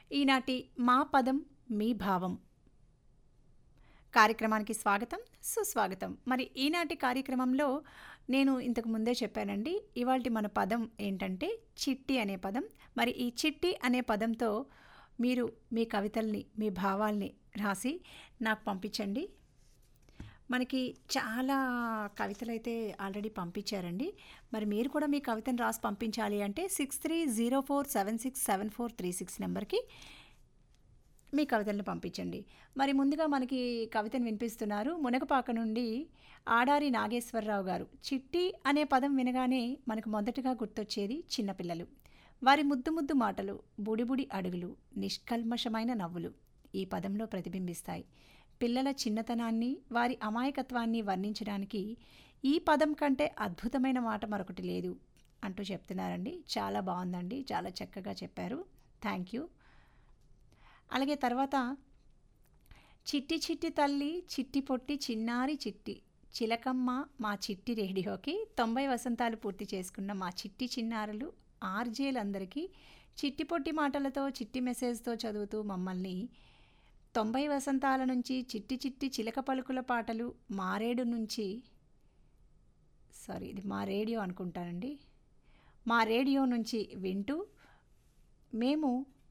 ఈనాటి మా పదం మీ భావం కార్యక్రమానికి స్వాగతం సుస్వాగతం మరి ఈనాటి కార్యక్రమంలో నేను ఇంతకు ముందే చెప్పానండి ఇవాళ మన పదం ఏంటంటే చిట్టి అనే పదం మరి ఈ చిట్టి అనే పదంతో మీరు మీ కవితల్ని మీ భావాల్ని రాసి నాకు పంపించండి మనకి చాలా కవితలు అయితే ఆల్రెడీ పంపించారండి మరి మీరు కూడా మీ కవితను రాసి పంపించాలి అంటే six three zero four seven six seven four three six నెంబర్కి మీ కవితలను పంపించండి మరి ముందుగా మనకి కవితను వినిపిస్తున్నారు మునగపాక నుండి ఆడారి నాగేశ్వరరావు గారు చిట్టి అనే పదం వినగానే మనకు మొదటగా గుర్తొచ్చేది చిన్నపిల్లలు వారి ముద్దు ముద్దు మాటలు బుడిబుడి అడుగులు నిష్కల్మషమైన నవ్వులు ఈ పదంలో ప్రతిబింబిస్తాయి పిల్లల చిన్నతనాన్ని వారి అమాయకత్వాన్ని వర్ణించడానికి ఈ పదం కంటే అద్భుతమైన మాట మరొకటి లేదు అంటూ చెప్తున్నారండి చాలా బాగుందండి చాలా చక్కగా చెప్పారు థ్యాంక్ యూ అలాగే తర్వాత చిట్టి చిట్టి తల్లి చిట్టి పొట్టి చిన్నారి చిట్టి చిలకమ్మ మా చిట్టి రేడియోకి తొంభై వసంతాలు పూర్తి చేసుకున్న మా చిట్టి చిన్నారులు ఆర్జేలందరికీ చిట్టి పొట్టి మాటలతో చిట్టి మెసేజ్తో చదువుతూ మమ్మల్ని తొంభై వసంతాల నుంచి చిట్టి చిట్టి చిలక పలుకుల పాటలు మారేడు నుంచి సారీ ఇది మా రేడియో అనుకుంటానండి మా రేడియో నుంచి వింటూ మేము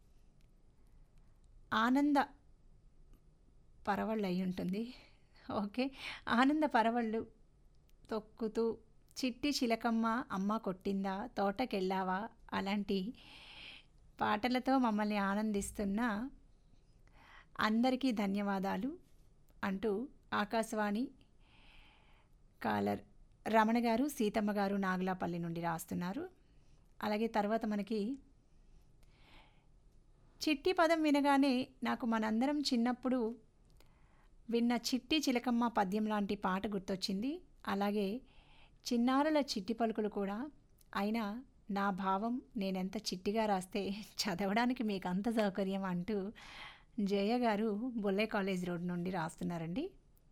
ఆనంద పరవళ్ళు అయి ఉంటుంది ఓకే ఆనంద పరవళ్ళు తొక్కుతూ చిట్టి చిలకమ్మ అమ్మ కొట్టిందా తోటకెళ్ళావా అలాంటి పాటలతో మమ్మల్ని ఆనందిస్తున్న అందరికీ ధన్యవాదాలు అంటూ ఆకాశవాణి కాలర్ రమణ గారు సీతమ్మ గారు నాగులాపల్లి నుండి రాస్తున్నారు అలాగే తర్వాత మనకి చిట్టి పదం వినగానే నాకు మనందరం చిన్నప్పుడు విన్న చిట్టి చిలకమ్మ పద్యం లాంటి పాట గుర్తొచ్చింది అలాగే చిన్నారుల చిట్టి పలుకులు కూడా అయినా నా భావం నేనెంత చిట్టిగా రాస్తే చదవడానికి మీకు అంత సౌకర్యం అంటూ జయ గారు బొల్లే కాలేజ్ రోడ్ నుండి రాస్తున్నారండి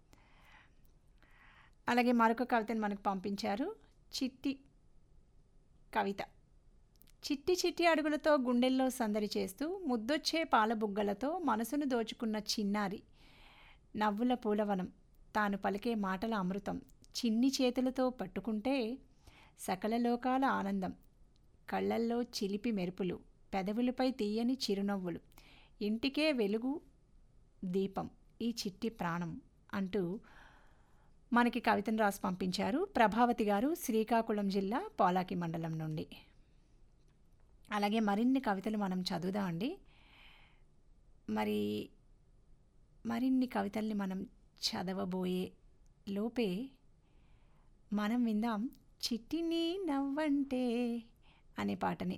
అలాగే మరొక కవితను మనకు పంపించారు చిట్టి కవిత చిట్టి చిట్టి అడుగులతో గుండెల్లో సందడి చేస్తూ ముద్దొచ్చే పాల బుగ్గలతో మనసును దోచుకున్న చిన్నారి నవ్వుల పూలవనం తాను పలికే మాటల అమృతం చిన్ని చేతులతో పట్టుకుంటే సకల లోకాల ఆనందం కళ్ళల్లో చిలిపి మెరుపులు పెదవులపై తీయని చిరునవ్వులు ఇంటికే వెలుగు దీపం ఈ చిట్టి ప్రాణం అంటూ మనకి కవితను రాసి పంపించారు ప్రభావతి గారు శ్రీకాకుళం జిల్లా పోలాకి మండలం నుండి అలాగే మరిన్ని కవితలు మనం చదువుదామండి మరి మరిన్ని కవితల్ని మనం చదవబోయే లోపే మనం విందాం చిట్టిని నవ్వంటే అనే పాటని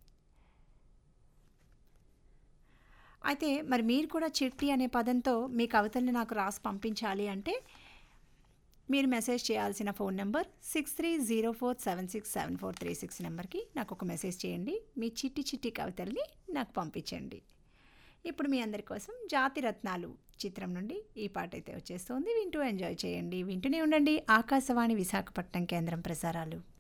అయితే మరి మీరు కూడా చిట్టి అనే పదంతో మీ కవితల్ని నాకు రాసి పంపించాలి అంటే మీరు మెసేజ్ చేయాల్సిన phone number six three zero four seven six seven four three six నెంబర్కి నాకు ఒక మెసేజ్ చేయండి మీ చిట్టి చిట్టి కవితల్ని నాకు పంపించండి ఇప్పుడు మీ అందరి కోసం జాతి రత్నాలు చిత్రం నుండి ఈ పాట అయితే వచ్చేస్తుంది వింటూ ఎంజాయ్ చేయండి వింటూనే ఉండండి ఆకాశవాణి విశాఖపట్నం కేంద్రం ప్రసారాలు